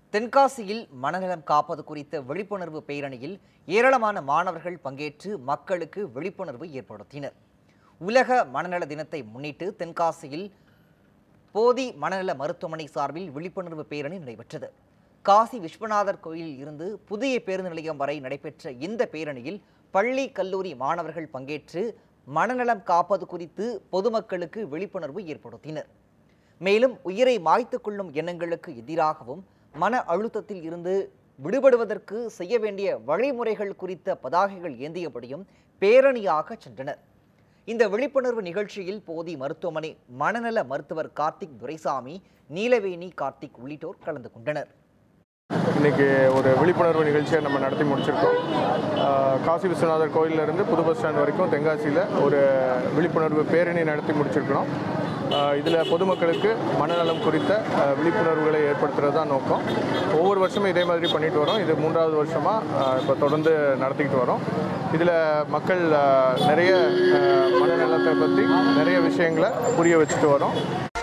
தென்காசியில் மனநலம் காப்பது குறித்த விழிப்புணர்வு பேரணியில் ஏராளமான மாணவர்கள் பங்கேற்று மக்களுக்கு விழிப்புணர்வு ஏற்படுத்தினர் உலக மனநல தினத்தை முன்னிட்டு தென்காசியில் போதி மனநல மருத்துவமனை சார்பில் விழிப்புணர்வு பேரணி நடைபெற்றது காசி விஸ்வநாதர் கோயிலில் இருந்து புதிய பேருந்து நிலையம் வரை நடைபெற்ற இந்த பேரணியில் பள்ளி கல்லூரி மாணவர்கள் பங்கேற்று மனநலம் காப்பது குறித்து பொதுமக்களுக்கு விழிப்புணர்வு ஏற்படுத்தினர் மேலும் உயிரை மாய்த்துக் கொள்ளும் எண்ணங்களுக்கு எதிராகவும் மன அழுத்தத்தில் இருந்து விடுபடுவதற்கு செய்ய வேண்டிய வழிமுறைகள் குறித்த பதாகைகள் ஏந்தியபடியும் பேரணியாக சென்றனர் இந்த விழிப்புணர்வு நிகழ்ச்சியில் போதி மருத்துவமனை மனநல மருத்துவர் கார்த்திக் துரைசாமி நீலவேணி கார்த்திக் உள்ளிட்டோர் கலந்து கொண்டனர் இன்னைக்கு ஒரு விழிப்புணர்வு நிகழ்ச்சியை நம்ம நடத்தி முடிச்சிருக்கோம் ஆஹ் காசி விஸ்வநாதர் கோயிலிருந்து புது பஸ் ஸ்டாண்ட் வரைக்கும் தென்காசியில் ஒரு விழிப்புணர்வு பேரணி நடத்தி முடிச்சிருக்கிறோம் இதில் பொதுமக்களுக்கு மனநலம் குறித்த ஆஹ் விழிப்புணர்வுகளை ஏற்படுத்துறது தான் நோக்கம் ஒவ்வொரு வருஷமும் இதே மாதிரி பண்ணிட்டு வரோம் இது மூன்றாவது வருஷமாக இப்போ தொடர்ந்து நடத்திக்கிட்டு வரோம் இதில் மக்கள் ஆஹ் நிறைய ஆஹ் மனநலத்தை பற்றி நிறைய விஷயங்களை புரிய வச்சுட்டு வரோம்